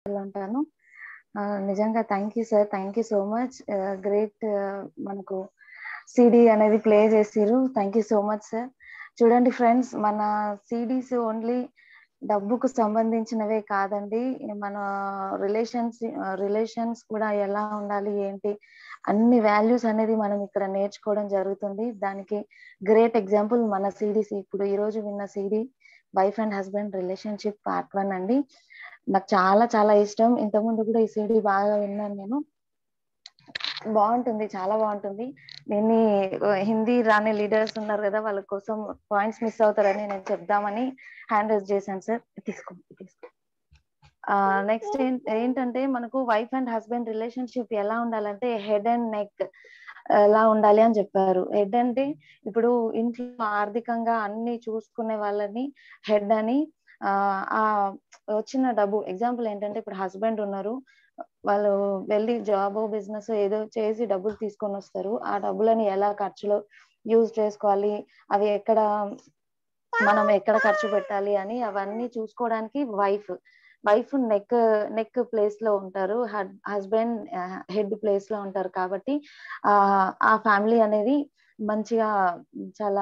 అంటాను ఆ, నిజంగా thank you sir thank you so much great మనకు సిడి అనేది ప్లే చేసిరు thank you so much sir చూడండి ఫ్రెండ్స్ మన సిడీస్ ఓన్లీ డబ్బుకు సంబంధించినవే కాదండి మన రిలేషన్స్ రిలేషన్స్ కూడా ఎలా ఉండాలి ఏంటి అన్ని వాల్యూస్ అనేది మనం ఇక్కడ నేర్చుకోవడం జరుగుతుంది దానికి గ్రేట్ ఎగ్జాంపుల్ మన సిడీస్ ఇప్పుడు ఈ రోజు విన్న CD wife and husband relationship part one అండి నాకు చాలా చాలా ఇష్టం ఇంతకుముందు కూడా ఈ సిడి బాగా విన్నాను నేను బాగుంటుంది చాలా బాగుంటుంది నేను హిందీ రాని లీడర్స్ ఉన్నారు కదా వాళ్ళ కోసం పాయింట్స్ మిస్ అవుతారని నేను చెప్దామని హ్యాండ్ రైజ్ చేశాను సార్ తీసుకో తీసుకో నెక్స్ట్ ఏంటంటే మనకు వైఫ్ అండ్ హస్బెండ్ రిలేషన్షిప్ ఎలా ఉండాలంటే హెడ్ అండ్ నెక్ ఎలా ఉండాలి అని చెప్పారు హెడ్ అంటే ఇప్పుడు ఇంట్లో ఆర్థికంగా అన్ని చూసుకునే వాళ్ళని హెడ్ అని ఆ ఆ వచ్చిన డబ్బు ఎగ్జాంపుల్ ఏంటంటే ఇప్పుడు హస్బెండ్ ఉన్నారు వాళ్ళు వెళ్ళి జాబ్ బిజినెస్ ఏదో చేసి డబ్బులు తీసుకొని వస్తారు ఆ డబ్బులని ఎలా ఖర్చులో యూజ్ చేసుకోవాలి అవి ఎక్కడ మనం ఎక్కడ ఖర్చు పెట్టాలి అని అవన్నీ చూసుకోవడానికి wife wife next next place లో ఉంటారు హస్బెండ్ హెడ్ ప్లేస్ లో ఉంటారు కాబట్టి ఆ ఆ ఫ్యామిలీ అనేది మంచిగా చాలా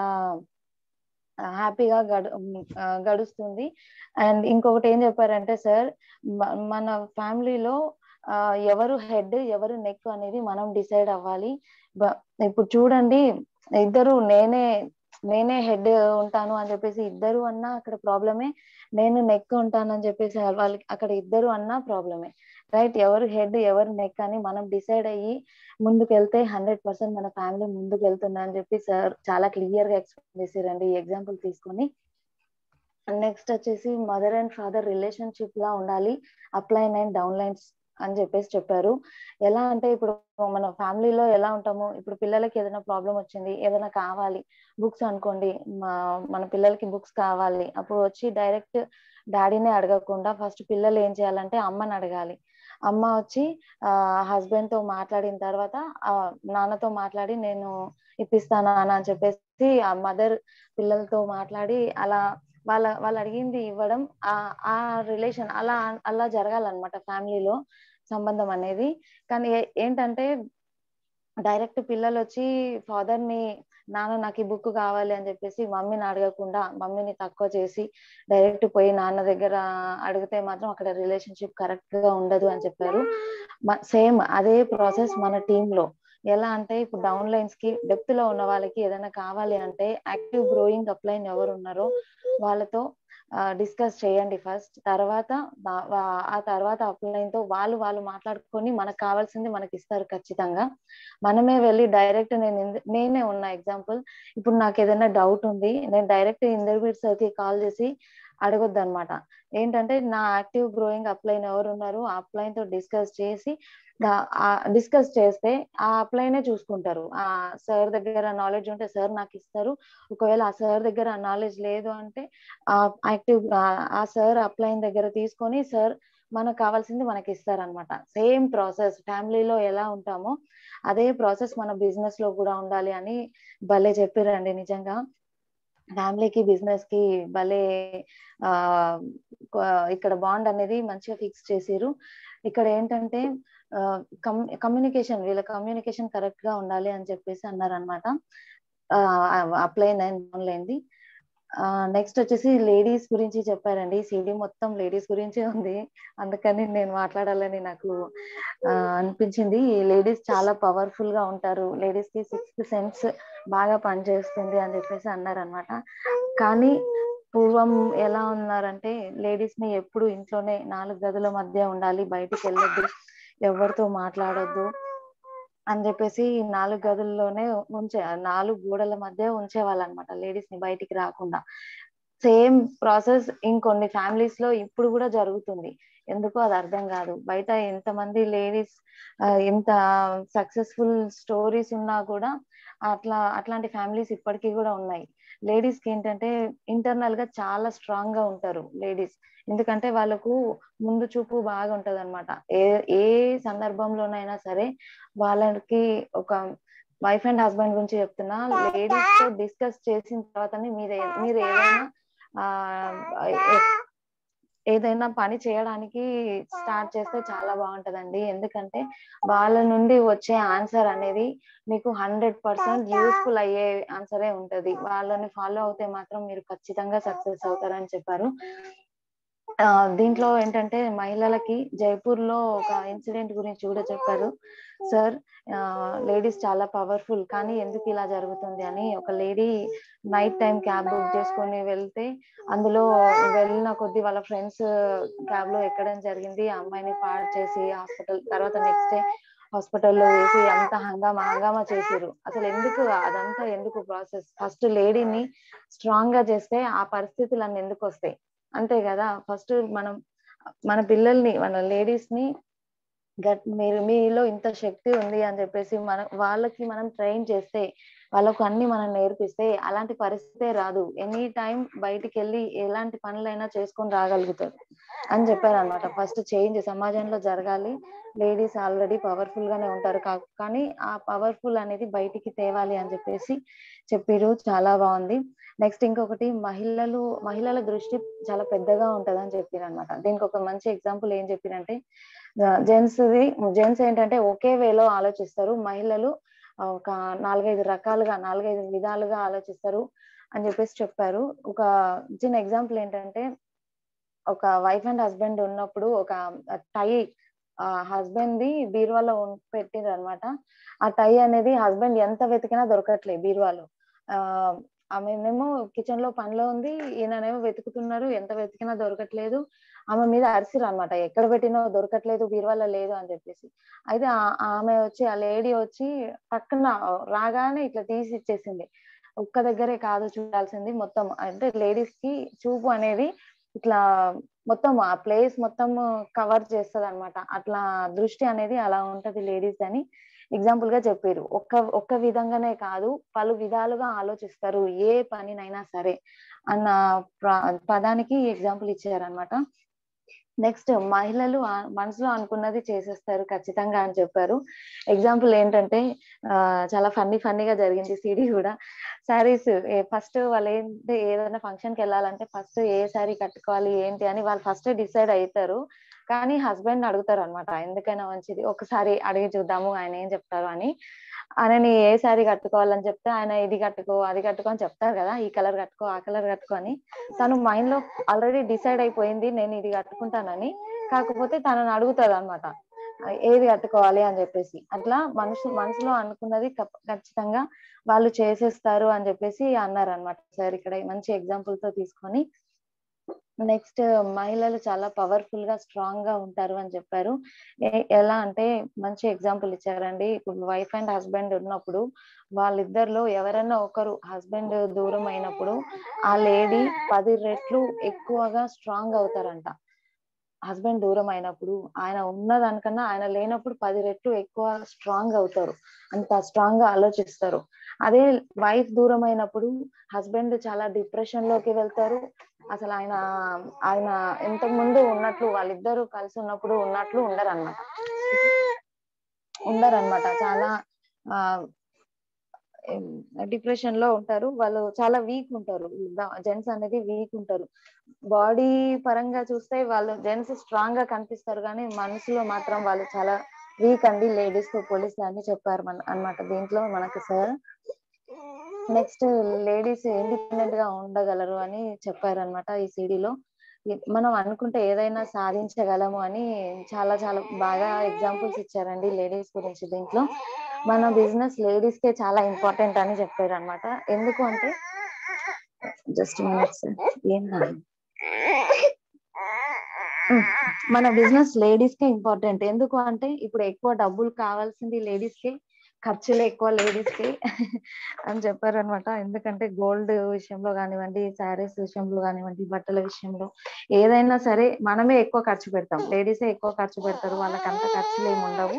హ్యాపీగా గడు గడుస్తుంది అండ్ ఇంకొకటి ఏం చెప్పారంటే సార్ మన ఫ్యామిలీలో ఎవరు హెడ్ ఎవరు నెక్ అనేది మనం డిసైడ్ అవ్వాలి ఇప్పుడు చూడండి ఇద్దరు నేనే నేనే హెడ్ ఉంటాను అని చెప్పేసి ఇద్దరు అన్నా అక్కడ ప్రాబ్లమే నేను నెక్ ఉంటాను అని చెప్పేసి వాళ్ళకి అక్కడ ఇద్దరు అన్నా ప్రాబ్లమే రైట్ ఎవరు హెడ్ ఎవరు నెక్ అని మనం డిసైడ్ అయ్యి ముందుకు వెళ్తే హండ్రెడ్ పర్సెంట్ మన ఫ్యామిలీ ముందుకు వెళ్తుంది అని చెప్పి సార్ చాలా క్లియర్ గా ఎక్స్ప్లెయిన్ చేశారండి ఈ ఎగ్జాంపుల్ తీసుకొని నెక్స్ట్ వచ్చేసి మదర్ అండ్ ఫాదర్ రిలేషన్షిప్ లా ఉండాలి అప్లైన్ అండ్ డౌన్ లైన్స్ అని చెప్పేసి చెప్పారు ఎలా అంటే ఇప్పుడు మన ఫ్యామిలీలో ఎలా ఉంటాము ఇప్పుడు పిల్లలకి ఏదైనా ప్రాబ్లం వచ్చింది ఏదైనా కావాలి బుక్స్ అనుకోండి మన పిల్లలకి బుక్స్ కావాలి అప్పుడు వచ్చి డైరెక్ట్ డాడీనే అడగకుండా ఫస్ట్ పిల్లలు ఏం చేయాలంటే అమ్మని అడగాలి అమ్మ వచ్చి ఆ హస్బెండ్ తో మాట్లాడిన తర్వాత ఆ నాన్నతో మాట్లాడి నేను ఇప్పిస్తానా అని చెప్పేసి ఆ మదర్ పిల్లలతో మాట్లాడి అలా వాళ్ళ వాళ్ళు అడిగింది ఇవ్వడం ఆ ఆ రిలేషన్ అలా అలా జరగాలన్నమాట ఫ్యామిలీలో సంబంధం అనేది కానీ ఏంటంటే డైరెక్ట్ పిల్లలు వచ్చి ఫాదర్ ని నాన్న నాకు ఈ బుక్ కావాలి అని చెప్పేసి మమ్మీని అడగకుండా మమ్మీని తక్కువ చేసి డైరెక్ట్ పోయి నాన్న దగ్గర అడిగితే మాత్రం అక్కడ రిలేషన్షిప్ కరెక్ట్ గా ఉండదు అని చెప్పారు సేమ్ అదే ప్రాసెస్ మన టీమ్ లో ఎలా అంటే ఇప్పుడు డౌన్ లైన్స్ కి డెప్త్ లో ఉన్న వాళ్ళకి ఏదైనా కావాలి అంటే యాక్టివ్ గ్రోయింగ్ అప్లైన్ ఎవరు ఉన్నారో వాళ్ళతో డిస్కస్ చేయండి ఫస్ట్ తర్వాత ఆ తర్వాత అప్లైన్ తో వాళ్ళు వాళ్ళు మాట్లాడుకొని మనకు కావాల్సింది మనకి ఇస్తారు ఖచ్చితంగా మనమే వెళ్ళి డైరెక్ట్ నేను నేనే ఉన్నా ఎగ్జాంపుల్ ఇప్పుడు నాకు ఏదైనా డౌట్ ఉంది నేను డైరెక్ట్ ఇంటర్వ్యూ సార్కి కాల్ చేసి అడగొద్దు అనమాట ఏంటంటే నా యాక్టివ్ గ్రోయింగ్ అప్లైన్ ఎవరు ఉన్నారు ఆ అప్లైన్ తో డిస్కస్ చేసి డిస్కస్ చేస్తే ఆ అప్లైనే చూసుకుంటారు ఆ సార్ దగ్గర నాలెడ్జ్ ఉంటే సార్ నాకు ఇస్తారు ఒకవేళ ఆ సార్ దగ్గర నాలెడ్జ్ లేదు అంటే ఆ యాక్టివ్ ఆ సార్ అప్లైన్ దగ్గర తీసుకొని సార్ మనకు కావాల్సింది మనకి ఇస్తారనమాట సేమ్ ప్రాసెస్ ఫ్యామిలీలో ఎలా ఉంటామో అదే ప్రాసెస్ మన బిజినెస్ లో కూడా ఉండాలి అని భలే చెప్పారండి నిజంగా ఫ్యామిలీకి బిజినెస్ కి భలే ఆ ఇక్కడ బాండ్ అనేది మంచిగా ఫిక్స్ చేసారు ఇక్కడ ఏంటంటే కమ్యూనికేషన్ వీళ్ళ కమ్యూనికేషన్ కరెక్ట్ గా ఉండాలి అని చెప్పేసి అన్నారనమాట అప్లైన్ అండ్ ఆన్లైన్ది నెక్స్ట్ వచ్చేసి లేడీస్ గురించి చెప్పారండి సిడి మొత్తం లేడీస్ గురించే ఉంది అందుకని నేను మాట్లాడాలని నాకు అనిపించింది లేడీస్ చాలా పవర్ఫుల్ గా ఉంటారు లేడీస్ కి సిక్స్త్ సెన్స్ బాగా పనిచేస్తుంది అని చెప్పేసి అన్నారనమాట కానీ పూర్వం ఎలా ఉన్నారంటే లేడీస్ ని ఎప్పుడు ఇంట్లోనే నాలుగు గదుల మధ్య ఉండాలి బయటికి వెళ్ళొద్దు ఎవరితో మాట్లాడొద్దు అని చెప్పేసి నాలుగు గదుల్లోనే ఉంచే నాలుగు గోడల మధ్య ఉంచేవాళ్ళు అనమాట లేడీస్ ని బయటికి రాకుండా సేమ్ ప్రాసెస్ ఇంకొన్ని ఫ్యామిలీస్ లో ఇప్పుడు కూడా జరుగుతుంది ఎందుకో అది అర్థం కాదు బయట ఎంతమంది లేడీస్ ఎంత సక్సెస్ఫుల్ స్టోరీస్ ఉన్నా కూడా అట్లా అట్లాంటి ఫ్యామిలీస్ ఇప్పటికీ కూడా ఉన్నాయి లేడీస్ కి ఏంటంటే ఇంటర్నల్ గా చాలా స్ట్రాంగ్ గా ఉంటారు లేడీస్ ఎందుకంటే వాళ్ళకు ముందు చూపు బాగా ఉంటది అనమాట ఏ ఏ సందర్భంలోనైనా సరే వాళ్ళకి ఒక వైఫ్ అండ్ హస్బెండ్ గురించి చెప్తున్నా లేడీస్ తో డిస్కస్ చేసిన తర్వాతనే మీరు మీరు ఏదైనా ఆ ఏదైనా పని చేయడానికి స్టార్ట్ చేస్తే చాలా బాగుంటదండి ఎందుకంటే వాళ్ళ నుండి వచ్చే ఆన్సర్ అనేది మీకు హండ్రెడ్ పర్సెంట్ యూస్ఫుల్ అయ్యే ఆన్సరే ఉంటది వాళ్ళని ఫాలో అవుతే మాత్రం మీరు ఖచ్చితంగా సక్సెస్ అవుతారని చెప్పారు ఆ దీంట్లో ఏంటంటే మహిళలకి జైపూర్ లో ఒక ఇన్సిడెంట్ గురించి కూడా చెప్పారు సార్ లేడీస్ చాలా పవర్ఫుల్ కానీ ఎందుకు ఇలా జరుగుతుంది అని ఒక lady night time cab book చేసుకొని వెళ్తే అందులో వెళ్ళిన కొద్ది వాళ్ళ ఫ్రెండ్స్ క్యాబ్ లో ఎక్కడం జరిగింది ఆ అమ్మాయిని పాడు చేసి హాస్పిటల్ తర్వాత నెక్స్ట్ డే హాస్పిటల్లో వేసి అంత హంగామా హంగామా చేసిరు అసలు ఎందుకు అదంతా ఎందుకు ప్రాసెస్ ఫస్ట్ లేడీని స్ట్రాంగ్ గా చేస్తే ఆ పరిస్థితులన్నీ ఎందుకు వస్తాయి అంతే కదా ఫస్ట్ మనం మన పిల్లల్ని మన లేడీస్ ని గట్ మీరు మీలో ఇంత శక్తి ఉంది అని చెప్పేసి మన వాళ్ళకి మనం ట్రైన్ చేస్తే వాళ్ళకు అన్ని మనం నేర్పిస్తే అలాంటి పరిస్థితే రాదు ఎనీ టైం బయటికి వెళ్ళి ఎలాంటి పనులైనా చేసుకొని రాగలుగుతారు అని చెప్పారు అనమాట ఫస్ట్ చేంజ్ సమాజంలో జరగాలి లేడీస్ ఆల్రెడీ పవర్ఫుల్ గానే ఉంటారు కానీ ఆ పవర్ఫుల్ అనేది బయటికి తేవాలి అని చెప్పేసి చెప్పిరు చాలా బాగుంది నెక్స్ట్ ఇంకొకటి మహిళలు మహిళల దృష్టి చాలా పెద్దగా ఉంటది అని చెప్పారు అనమాట దీనికి ఒక మంచి ఎగ్జాంపుల్ ఏం చెప్పారంటే జెంట్స్ జెంట్స్ ఏంటంటే ఒకే వేలో ఆలోచిస్తారు మహిళలు ఒక నాలుగైదు రకాలుగా నాలుగైదు విధాలుగా ఆలోచిస్తారు అని చెప్పేసి చెప్పారు ఒక చిన్న ఎగ్జాంపుల్ ఏంటంటే ఒక వైఫ్ అండ్ హస్బెండ్ ఉన్నప్పుడు ఒక టై ఆ హస్బెండ్ ది బీరువాలో పెట్టిండ్రు అనమాట ఆ టై అనేది హస్బెండ్ ఎంత వెతికినా దొరకట్లేదు బీరువాలో ఆ ఆమెనేమో కిచెన్ లో పనిలో ఉంది ఈయననేమో వెతుకుతున్నారు ఎంత వెతికినా దొరకట్లేదు ఆమె మీద అరిసిరు అనమాట ఎక్కడ పెట్టినో దొరకట్లేదు బీరువాలో లేదు అని చెప్పేసి అయితే ఆమె వచ్చి ఆ లేడీ వచ్చి పక్కన రాగానే ఇట్లా తీసి ఇచ్చేసింది ఒక్క దగ్గరే కాదు చూడాల్సింది మొత్తం అంటే లేడీస్ కి చూపు అనేది ఇట్లా మొత్తం ఆ ప్లేస్ మొత్తం కవర్ చేస్తుంది అనమాట అట్లా దృష్టి అనేది అలా ఉంటది లేడీస్ అని ఎగ్జాంపుల్ గా చెప్పారు ఒక్క ఒక్క విధంగానే కాదు పలు విధాలుగా ఆలోచిస్తారు ఏ పనినైనా సరే అన్న పదానికి ఎగ్జాంపుల్ ఇచ్చారనమాట నెక్స్ట్ మహిళలు మనసులో అనుకున్నది చేసేస్తారు ఖచ్చితంగా అని చెప్పారు ఎగ్జాంపుల్ ఏంటంటే ఆ చాలా ఫన్నీ ఫన్నీగా జరిగింది సిడి కూడా శారీస్ ఫస్ట్ వాళ్ళు ఏంటి ఏదైనా ఫంక్షన్ కి వెళ్ళాలంటే ఫస్ట్ ఏ శారీ కట్టుకోవాలి ఏంటి అని వాళ్ళు ఫస్ట్ డిసైడ్ అవుతారు కానీ హస్బెండ్ అడుగుతారు అనమాట ఎందుకైనా మంచిది ఒకసారి అడిగి చూద్దాము ఆయన ఏం చెప్తారు అని ఆయనని ఏ శారీ కట్టుకోవాలని చెప్తే ఆయన ఇది కట్టుకో అది కట్టుకో అని చెప్తారు కదా ఈ కలర్ కట్టుకో ఆ కలర్ కట్టుకో అని తను మైండ్ లో ఆల్రెడీ డిసైడ్ అయిపోయింది నేను ఇది కట్టుకుంటానని కాకపోతే తనని అడుగుతుంది అనమాట ఏది కట్టుకోవాలి అని చెప్పేసి అట్లా మనసు మనసులో అనుకున్నది ఖచ్చితంగా వాళ్ళు చేసేస్తారు అని చెప్పేసి అన్నారు అనమాట సార్ ఇక్కడ మంచి ఎగ్జాంపుల్ తో తీసుకొని నెక్స్ట్ మహిళలు చాలా పవర్ఫుల్ గా స్ట్రాంగ్ గా ఉంటారు అని చెప్పారు ఎలా అంటే మంచి ఎగ్జాంపుల్ ఇచ్చారండి ఇప్పుడు వైఫ్ అండ్ హస్బెండ్ ఉన్నప్పుడు వాళ్ళిద్దరిలో ఎవరైనా ఒకరు హస్బెండ్ దూరం అయినప్పుడు ఆ లేడీ పది రెట్లు ఎక్కువగా స్ట్రాంగ్ అవుతారంట హస్బెండ్ దూరం అయినప్పుడు ఆయన ఉన్నదానికన్నా ఆయన లేనప్పుడు పది రెట్లు ఎక్కువ స్ట్రాంగ్ అవుతారు అంత స్ట్రాంగ్ గా ఆలోచిస్తారు అదే వైఫ్ దూరం అయినప్పుడు హస్బెండ్ చాలా డిప్రెషన్ లోకి వెళ్తారు అసలు ఆయన ఆయన ఇంతకు ముందు ఉన్నట్లు వాళ్ళిద్దరూ కలిసి ఉన్నప్పుడు ఉన్నట్లు ఉండరు అనమాట ఉండరు అనమాట చాలా ఆ డిప్రెషన్ లో ఉంటారు వాళ్ళు చాలా వీక్ ఉంటారు జెంట్స్ అనేది వీక్ ఉంటారు బాడీ పరంగా చూస్తే వాళ్ళు జెంట్స్ స్ట్రాంగ్ గా కనిపిస్తారు కానీ మనసులో మాత్రం వాళ్ళు చాలా వీక్ అండి లేడీస్ తో పోలీస్ అని చెప్పారు మన అనమాట దీంట్లో మనకు సార్ నెక్స్ట్ లేడీస్ ఇండిపెండెంట్ గా ఉండగలరు అని చెప్పారు అనమాట ఈ సిడీలో మనం అనుకుంటే ఏదైనా సాధించగలము అని చాలా చాలా బాగా ఎగ్జాంపుల్స్ ఇచ్చారండి లేడీస్ గురించి దీంట్లో మన బిజినెస్ లేడీస్ కే చాలా ఇంపార్టెంట్ అని చెప్పారు అనమాట ఎందుకు అంటే జస్ట్ మినిట్స్ ఏం కాదు మన బిజినెస్ లేడీస్ కే ఇంపార్టెంట్ ఎందుకు అంటే ఇప్పుడు ఎక్కువ డబ్బులు కావాల్సింది లేడీస్ కి ఖర్చులు ఎక్కువ లేడీస్ కి అని చెప్పారు అనమాట ఎందుకంటే గోల్డ్ విషయంలో కానివ్వండి శారీస్ విషయంలో కానివ్వండి బట్టల విషయంలో ఏదైనా సరే మనమే ఎక్కువ ఖర్చు పెడతాం లేడీసే ఎక్కువ ఖర్చు పెడతారు వాళ్ళకి అంత ఖర్చులు ఏమి ఉండవు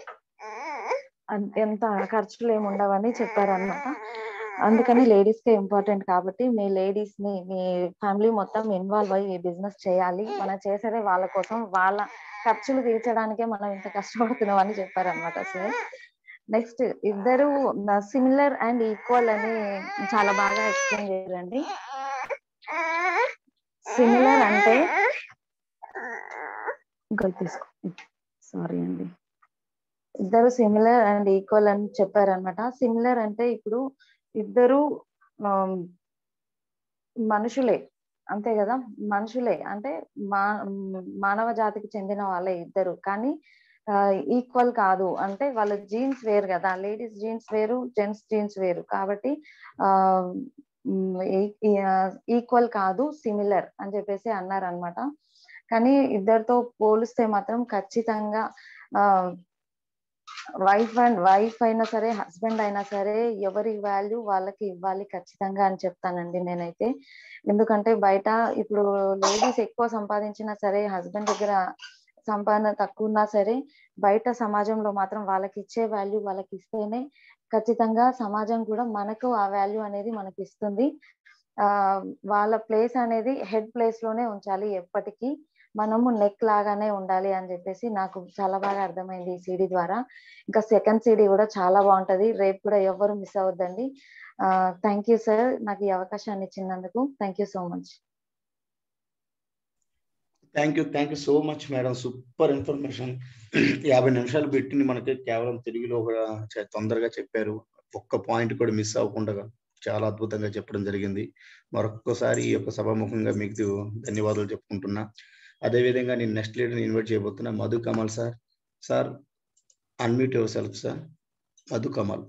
ఎంత ఖర్చులు ఏమి ఉండవని చెప్పారనమాట అందుకని లేడీస్ కే ఇంపార్టెంట్ కాబట్టి మీ లేడీస్ ని మీ ఫ్యామిలీ మొత్తం ఇన్వాల్వ్ అయ్యి బిజినెస్ చేయాలి మనం చేసేదే వాళ్ళ కోసం వాళ్ళ ఖర్చులు తీర్చడానికే మనం ఇంత కష్టపడుతున్నాం అని చెప్పారనమాట సార్ నెక్స్ట్ ఇద్దరు సిమిలర్ అండ్ ఈక్వల్ అని చాలా బాగా ఎక్స్ప్లెయిన్ చేయారండి సిమిలర్ అంటే ఇంకోటి తీసుకో సారీ అండి ఇద్దరు సిమిలర్ అండ్ ఈక్వల్ అని చెప్పారనమాట సిమిలర్ అంటే ఇప్పుడు ఇద్దరు ఆమ్, మనుషులే అంతే కదా మనుషులే అంటే మా మానవ జాతికి చెందిన వాళ్ళే ఇద్దరు కానీ ఈక్వల్ కాదు అంటే వాళ్ళ జీన్స్ వేరు కదా లేడీస్ జీన్స్ వేరు జెంట్స్ జీన్స్ వేరు కాబట్టి ఆ ఈక్వల్ కాదు సిమిలర్ అని చెప్పేసి అన్నారు అనమాట కానీ ఇద్దరితో పోలిస్తే మాత్రం ఖచ్చితంగా ఆ వైఫ్ అండ్ వైఫ్ అయినా సరే హస్బెండ్ అయినా సరే ఎవరి వాల్యూ వాళ్ళకి ఇవ్వాలి ఖచ్చితంగా అని చెప్తానండి నేనైతే ఎందుకంటే బయట ఇప్పుడు లేడీస్ ఎక్కువ సంపాదించినా సరే హస్బెండ్ దగ్గర సంపాదన తక్కువ ఉన్నా సరే బయట సమాజంలో మాత్రం వాళ్ళకి ఇచ్చే వాల్యూ వాళ్ళకి ఇస్తేనే ఖచ్చితంగా సమాజం కూడా మనకు ఆ వాల్యూ అనేది మనకి ఇస్తుంది ఆ వాళ్ళ ప్లేస్ అనేది హెడ్ ప్లేస్ లోనే ఉంచాలి ఎప్పటికీ మనము నెక్ లాగానే ఉండాలి అని చెప్పేసి నాకు చాలా బాగా అర్థమైంది ఈ సీడీ ద్వారా ఇంకా సెకండ్ సీడీ కూడా చాలా బాగుంటది రేపు కూడా ఎవరు మిస్ అవ్వద్దండి థ్యాంక్ యూ సార్ నాకు ఈ అవకాశాన్ని ఇచ్చినందుకు thank you so much thank you thank you so much madam super information యాభై నిమిషాలు పెట్టింది మనకి కేవలం తెలుగులో కూడా చ- తొందరగా చెప్పారు ఒక్క పాయింట్ కూడా మిస్ అవ్వకుండా చాలా అద్భుతంగా చెప్పడం జరిగింది మరొక్కసారి ఈ యొక్క సభాముఖంగా మీకు ధన్యవాదాలు చెప్పుకుంటున్నా అదే విధంగా నేను నెక్స్ట్ లీడర్ ఇన్వైట్ చేయబోతున్నా Madhu Kamal sir sir unmute yourself sir Madhu Kamal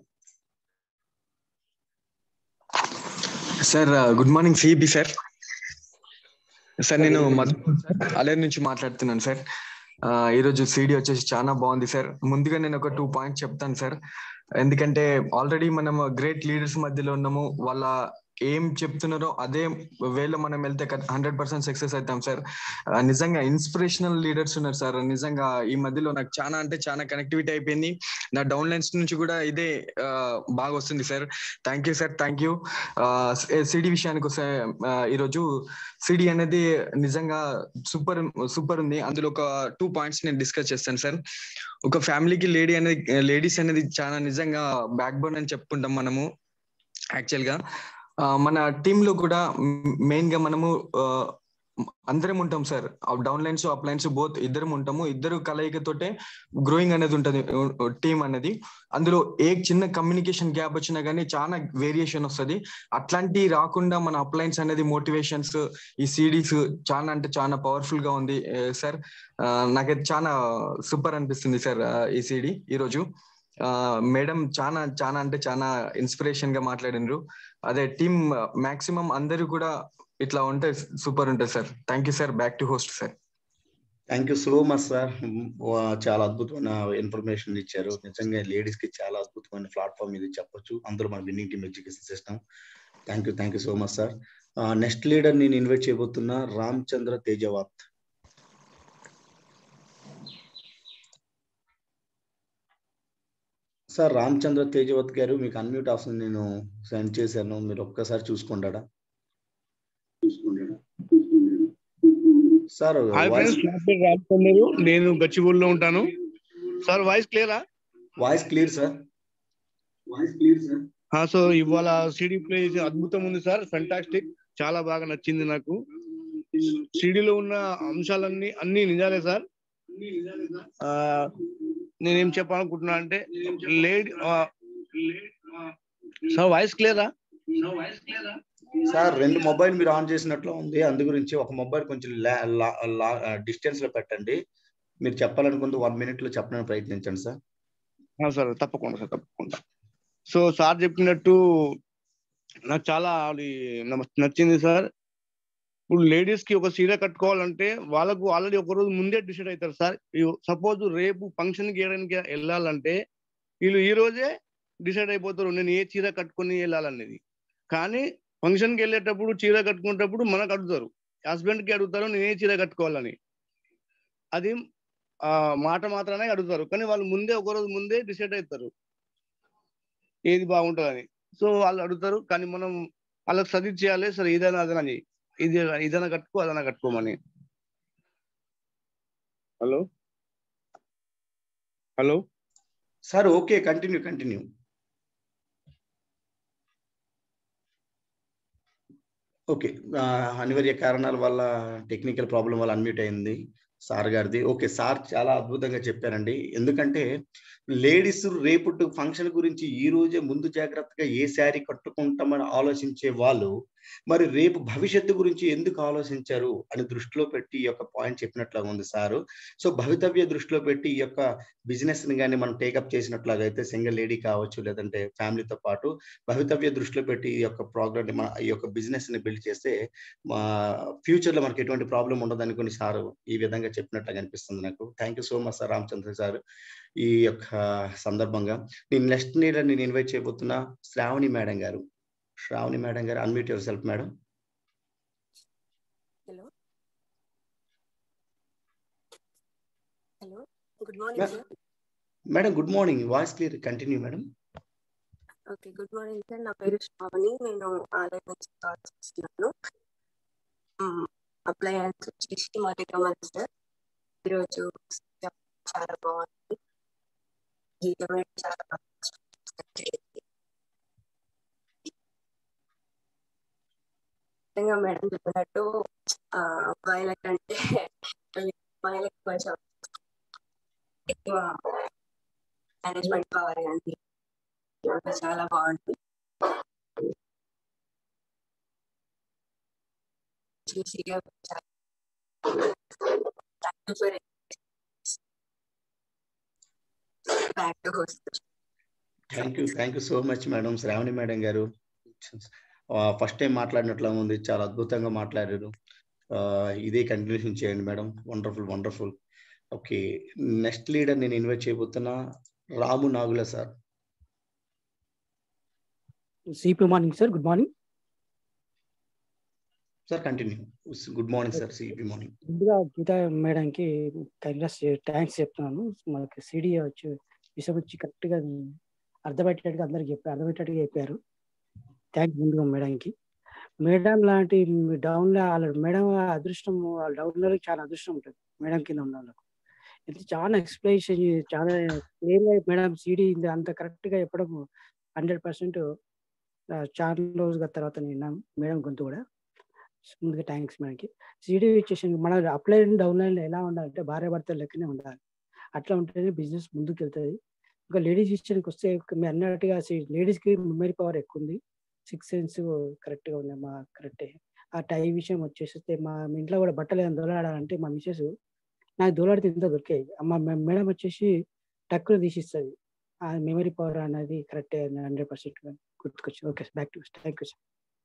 sir good morning CB sir sir నేను మధు అలేర్ నుంచి మాట్లాడుతున్నాను సార్ ఆ, ఈరోజు సీడీ వచ్చేసి చాలా బాగుంది సార్ ముందుగా నేను ఒక టూ పాయింట్స్ చెప్తాను సార్ ఎందుకంటే ఆల్రెడీ మనం గ్రేట్ లీడర్స్ మధ్యలో ఉన్నాము వాళ్ళ ఏం చెప్తున్నారో అదే వేలో మనం వెళ్తే హండ్రెడ్ పర్సెంట్ సక్సెస్ అవుతాం సార్ ఆ, నిజంగా ఇన్స్పిరేషనల్ లీడర్స్ ఉన్నారు సార్ నిజంగా ఈ మధ్యలో నాకు చాలా అంటే చాలా కనెక్టివిటీ అయిపోయింది నా డౌన్ లైన్స్ నుంచి కూడా ఇదే ఆ, బాగా వస్తుంది sir thank you sir thank you CD విషయానికి వస్తే ఆ, ఈరోజు సిడి అనేది నిజంగా సూపర్ సూపర్ ఉంది అందులో ఒక టూ పాయింట్స్ నేను డిస్కస్ చేస్తాను సార్ ఒక ఫ్యామిలీకి లేడీ అనేది లేడీస్ అనేది చాలా నిజంగా బ్యాక్ బోన్ అని చెప్పుకుంటాం మనము యాక్చువల్ గా ఆ, మన టీమ్ లో కూడా మెయిన్ గా మనము ఆ, అందరం ఉంటాం sir down lines up lines both ఇద్దరం ఉంటాము ఇద్దరు కలయికతోటే గ్రోయింగ్ అనేది ఉంటది టీం అనేది అందులో ఏ చిన్న కమ్యూనికేషన్ గ్యాప్ వచ్చినా కానీ చాలా వేరియేషన్ వస్తుంది అట్లాంటి రాకుండా మన అప్లైన్స్ అనేది మోటివేషన్స్ ఈ సిడీస్ చాలా అంటే చాలా పవర్ఫుల్ గా ఉంది సార్ నాకైతే చాలా సూపర్ అనిపిస్తుంది సార్ ఈ సిడి ఈరోజు మేడం చాలా చాలా అంటే చాలా ఇన్స్పిరేషన్ గా మాట్లాడినరు అదే టీమ్ మాక్సిమం అందరూ కూడా ఇట్లా ఉంటే సూపర్ ఉంటుంది sir thank you sir back to host sir thank you so much sir చాలా అద్భుతమైన ఇన్ఫర్మేషన్ ఇచ్చారు నిజంగా లేడీస్ కి చాలా అద్భుతమైన ప్లాట్ఫామ్ ఇది చెప్పొచ్చు అందరూ మన winning team education system thank you thank you so much sir next leader నేను ఇన్వైట్ చేయబోతున్నా రామ్ చంద్ర తేజవాత్ సార్ రామచంద్ర తేజవత్ గారు మీకు అన్మ్యూట్ ఆప్షన్ నేను సెండ్ చేశాను మీరు ఒక్కసారి చూసుకుంటాడా సార్ హాయ్ ఫ్రెండ్స్ నా పేరు రామచంద్రు నేను గచ్చిబౌలిలో ఉంటాను సార్ వాయిస్ క్లియరా voice clear sir voice clear sir so ఇవాళ సిడి ప్లే చేసి అద్భుతం ఉంది సార్ ఫెంటాస్టిక్ చాలా బాగా నచ్చింది నాకు సిడిలో ఉన్న అంశాలన్నీ అన్ని నిజాలే సార్ ఆ, నేనేం చెప్పాలనుకుంటున్నా అంటే లేడీ సార్ వాయిస్ క్లియరా సార్ రెండు మొబైల్ మీరు ఆన్ చేసినట్లు ఉంది అందు గురించి ఒక మొబైల్ కొంచెం డిస్టెన్స్ లో పెట్టండి మీరు చెప్పాలనుకుంటే వన్ మినిట్ లో చెప్పడానికి ప్రయత్నించండి సార్ సార్ తప్పకుండా సార్ తప్పకుండా సో సార్ చెప్పినట్టు నాకు చాలా అది నమ- నచ్చింది సార్ ఇప్పుడు లేడీస్ కి ఒక చీర కట్టుకోవాలంటే వాళ్ళకు ఆల్రెడీ ఒక రోజు ముందే డిసైడ్ అవుతారు సార్ సపోజ్ రేపు ఫంక్షన్ కి ఏడానికి వెళ్ళాలంటే వీళ్ళు ఈ రోజే డిసైడ్ అయిపోతారు నేను ఏ చీర కట్టుకొని వెళ్ళాలనేది కానీ ఫంక్షన్ కి వెళ్ళేటప్పుడు చీర కట్టుకునేటప్పుడు మనకు అడుగుతారు హస్బెండ్ కి అడుగుతారు నేను ఏ చీర కట్టుకోవాలని అది ఆ మాట మాత్రమే అడుగుతారు కానీ వాళ్ళు ముందే ఒక రోజు ముందే డిసైడ్ అవుతారు ఏది బాగుంటుందని సో వాళ్ళు అడుగుతారు కానీ మనం వాళ్ళకి సజెస్ట్ చేయాలి సరే ఇదైనా అదనని ఇది ఇదైనా కట్టుకో అదైనా కట్టుకోమని hello hello sir okay continue continue okay అనివార్య కారణాల వల్ల టెక్నికల్ ప్రాబ్లం వల్ల అన్మ్యూట్ అయింది సార్ గారిది ఓకే సార్ చాలా అద్భుతంగా చెప్పారండి ఎందుకంటే లేడీస్ రేపు ఫంక్షన్ గురించి ఈ రోజే ముందు జాగ్రత్తగా ఏ శారీ కట్టుకుంటామని ఆలోచించే వాళ్ళు మరి రేపు భవిష్యత్తు గురించి ఎందుకు ఆలోచించారు అని దృష్టిలో పెట్టి ఈ యొక్క పాయింట్ చెప్పినట్లుగా ఉంది సారు సో భవితవ్య దృష్టిలో పెట్టి ఈ యొక్క బిజినెస్ ని కానీ మనం టేకప్ చేసినట్లాగైతే సింగిల్ లేడీ కావచ్చు లేదంటే ఫ్యామిలీతో పాటు భవితవ్య దృష్టిలో పెట్టి ఈ యొక్క ప్రోగ్రామ్ మన ఈ యొక్క బిజినెస్ ని బిల్డ్ చేస్తే మా ఫ్యూచర్ లో మనకి ఎటువంటి ప్రాబ్లం ఉండదని కొన్ని సార్ ఈ విధంగా చెప్పినట్టుగా అనిపిస్తుంది నాకు thank you so much sir Ramachandra sir ఈ యొక్క సందర్భంగా నేను నెక్స్ట్ నీడ నేను ఇన్వైట్ చేయబోతున్నా శ్రావణి మేడం గారు శ్రావణి మేడం గారు unmute yourself madam hello hello good morning sir madam good morning voice clear continue madam okay good morning sir నా పేరు శ్రావణి నేను ఆలయం నుంచి కాల్ చేస్తున్నాను అప్లయన్స్ వచ్చేసి మాది కమల్ సార్ ఈరోజు చాలా బాగుంది గీతం చాలా బాగా నిజంగా మేడం చెప్పినట్టు ఆ, అబ్బాయిల కంటే అమ్మాయిలకు కొంచెం ఎక్కువ మేనేజ్మెంట్ పవర్ కానీ ఇదంతా చాలా బాగుంటుంది చూసిగా back to host thank you thank you so much madam Shravani madam గారు ఫస్ట్ టైం మాట్లాడినట్లా ఉంది చాలా అద్భుతంగా మాట్లాడారు ఆ, ఇదే కంటిన్యూషన్ చేయండి madam wonderful wonderful okay next leader నేను ఇన్వైట్ చేయబోతున్నా Ramu Nagula sir CP morning sir good morning sir continue good morning sir CP morning ముందుగా గీతా మేడంకి కంగ్రాస్ థ్యాంక్స్ చెప్తున్నాను మనకి సిడి వచ్చి విషయం వచ్చి కరెక్ట్గా అర్థమయ్యేటట్టుగా అందరికి చెప్పారు అర్థమయ్యేటట్టుగా చెప్పారు థ్యాంక్స్ ముందుగా మేడంకి మేడం లాంటి డౌన్ వాళ్ళ మేడం అదృష్టం వాళ్ళ డౌన్ చాలా అదృష్టం ఉంటుంది మేడం కింద ఉన్న వాళ్ళకు ఇది చాలా ఎక్స్ప్లెనేషన్ చాలా క్లియర్గా మేడం సిడి అంత కరెక్ట్గా చెప్పడం హండ్రెడ్ పర్సెంట్ చాలా రోజుల తర్వాత నేను మేడం గొంతు కూడా ముందుగా థ్యాంక్స్ మనకి సిడి వచ్చేసి మన అప్లై డౌన్ లైన్ ఎలా ఉండాలంటే భార్య భర్త లెక్కనే ఉండాలి అట్లా ఉంటేనే బిజినెస్ ముందుకు వెళ్తుంది ఇంకా లేడీస్ విషయానికి వస్తే మీరు అన్నట్టుగా లేడీస్ కి మెమరీ పవర్ ఎక్కువ ఉంది సిక్స్ సెన్స్ కరెక్ట్ గా ఉంది మా కరెక్టే ఆ టై విషయం వచ్చేస్తే మా మీ ఇంట్లో కూడా బట్టలు ఏదైనా దొలాడాలంటే మా మిసెస్ నాకు దొలాడితే ఇంత దొరికాయి మా మేడం వచ్చేసి టక్కున తీసిస్తుంది ఆ మెమరీ పవర్ అనేది కరెక్టే హండ్రెడ్ పర్సెంట్ గుర్తుకొచ్చి okay back to thank you sir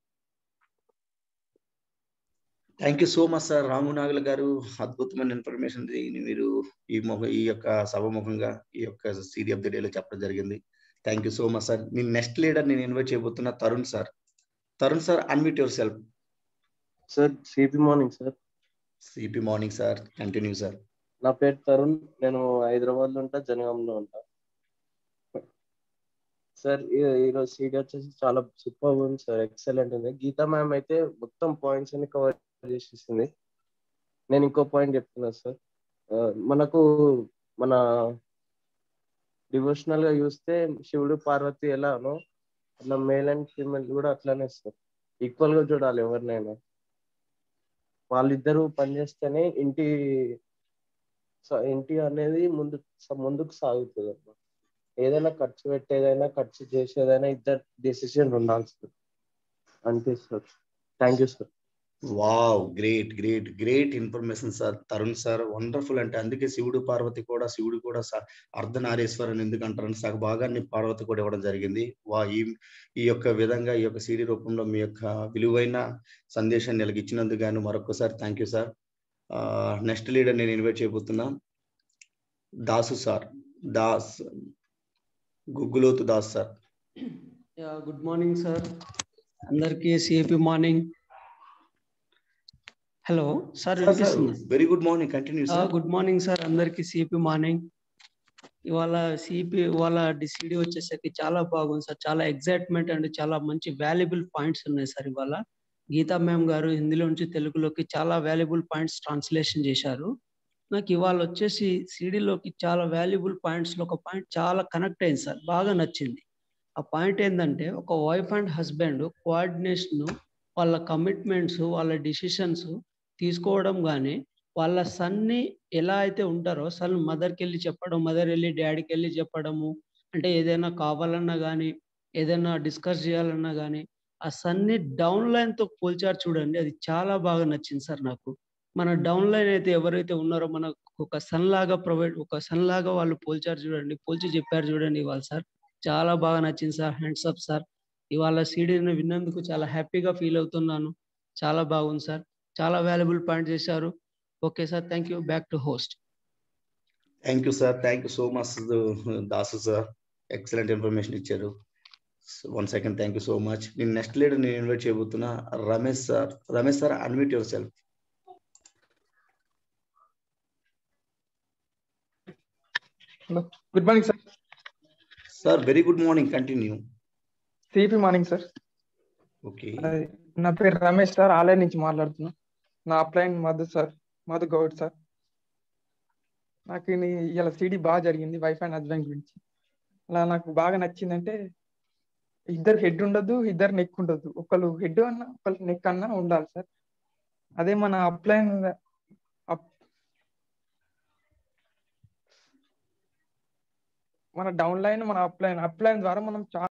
thank you so much sir Ramu Nagula గారు అద్భుతమైన ఇన్ఫర్మేషన్ మీరు ఈ ముఖ ఈ యొక్క సభముఖంగా ఈ యొక్క సిడి ఆఫ్ ది డేలో చెప్పడం జరిగింది thank you so much sir నేను నెక్స్ట్ లీడర్ నేను ఇన్వైట్ చేయబోతున్నా Tarun sir Tarun sir unmute yourself sir CP morning sir CP morning sir continue sir నా పేరు తరుణ్ నేను హైదరాబాద్ లో ఉంటా జనగాంలో ఉంటా సార్ ఈ- ఈరోజు సీడీ వచ్చేసి చాలా సూపర్ ఉంది సార్ ఎక్సలెంట్ ఉంది గీతా మ్యామ్ అయితే మొత్తం పాయింట్స్ అన్ని కవర్ చేసేసింది నేను ఇంకో పాయింట్ చెప్తున్నా సార్ ఆ, మనకు మన డివోషనల్ గా చూస్తే శివుడు పార్వతి ఎలానో అట్లా మేల్ అండ్ ఫీమేల్ కూడా అట్లానే సార్ ఈక్వల్ గా చూడాలి ఎవరినైనా వాళ్ళిద్దరూ పనిచేస్తేనే ఇంటి స- ఇంటి అనేది ముందు స- ముందుకు సాగుతుంది అన్నమాట ఏదైనా ఖర్చు పెట్టేదైనా ఖర్చు చేసేదైనా ఇద్దరు డెసిషన్ ఉండాలి సార్ అంతే sir thank you sir wow great great great information sir Tarun sir wonderful అంటే అందుకే శివుడు పార్వతి కూడా శివుడు కూడా స- అర్ధనారీశ్వరని ఎందుకు అంటారని సగ భాగాన్ని పార్వతి కూడా ఇవ్వడం జరిగింది వా ఈ ఈ యొక్క విధంగా ఈ యొక్క సిడి రూపంలో మీ యొక్క విలువైన సందేశాన్ని నెలకి ఇచ్చినందుకు గాను మరొకసారి thank you sir next leader నేను ఇన్వైట్ చేయబోతున్నా Dasu sir Das Guggulothu Das sir yeah good morning sir అందరికీ సిఏపి మార్నింగ్ హలో సార్ వినిపిస్తుంది very good morning continue sir good morning sir అందరికీ సిపి మార్నింగ్ ఇవాళ సిపి ఇవాళ డిసిడి వచ్చేసరికి చాలా బాగుంది సార్ చాలా ఎగ్జైట్మెంట్ అండ్ చాలా మంచి వాల్యుబుల్ పాయింట్స్ ఉన్నాయి సార్ ఇవాళ గీతా మ్యామ్ గారు హిందీలో నుంచి తెలుగులోకి చాలా వాల్యుబుల్ పాయింట్స్ ట్రాన్స్లేషన్ చేశారు నాకు ఇవాళ వచ్చేసి సిడిలోకి చాలా వాల్యుబుల్ పాయింట్స్ లో ఒక పాయింట్ చాలా కనెక్ట్ అయింది సార్ బాగా నచ్చింది ఆ పాయింట్ ఏంటంటే ఒక వైఫ్ అండ్ హస్బెండ్ కోఆర్డినేషన్ వాళ్ళ కమిట్మెంట్స్ వాళ్ళ డిసిషన్స్ తీసుకోవడం కానీ వాళ్ళ సన్ని ఎలా అయితే ఉంటారో సన్ మదర్కి వెళ్ళి చెప్పడం మదర్ వెళ్ళి డాడీకి వెళ్ళి చెప్పడము అంటే ఏదైనా కావాలన్నా కానీ ఏదైనా డిస్కస్ చేయాలన్నా కానీ ఆ సన్ని డౌన్ లైన్ తో పోల్చారు చూడండి అది చాలా బాగా నచ్చింది సార్ నాకు మన డౌన్ లైన్ అయితే ఎవరైతే ఉన్నారో మన ఒక సన్ లాగా ప్రొవైడ్ ఒక సన్ లాగా వాళ్ళు పోల్చారు చూడండి పోల్చి చెప్పారు చూడండి ఇవాళ సార్ చాలా బాగా నచ్చింది సార్ హ్యాండ్స్ అప్ సార్ ఇవాళ సీడీని విన్నందుకు చాలా హ్యాపీగా ఫీల్ అవుతున్నాను చాలా బాగుంది సార్ చాలా వాల్యుబుల్ పాయింట్ చేశారు okay sir thank you back to host thank you sir thank you so much Dasu sir excellent information ఇచ్చారు one second thank you so much నేను నెక్స్ట్ లీడర్ నేను ఇన్వైట్ చేయబోతున్నా Ramesh sir Ramesh sir unmute yourself hello good morning sir sir very good morning continue CP morning sir okay నా పేరు Ramesh sir ఆలయ నుంచి మాట్లాడుతున్నా నా upline Madhu sir Madhu Goud sir నాకు ఇది ఇలా సిడి బాగా జరిగింది వైఫ్ అండ్ హస్బెండ్ గురించి అలా నాకు బాగా నచ్చిందంటే ఇద్దరు హెడ్ ఉండదు ఇద్దరు నెక్ ఉండదు ఒకళ్ళు హెడ్ అన్నా ఒకళ్ళు నెక్ అన్నా ఉండాలి సార్ అదే మన అప్లైన్ మన డౌన్ లైన్ మన అప్లైన్ అప్లైన్ ద్వారా మనం చాలా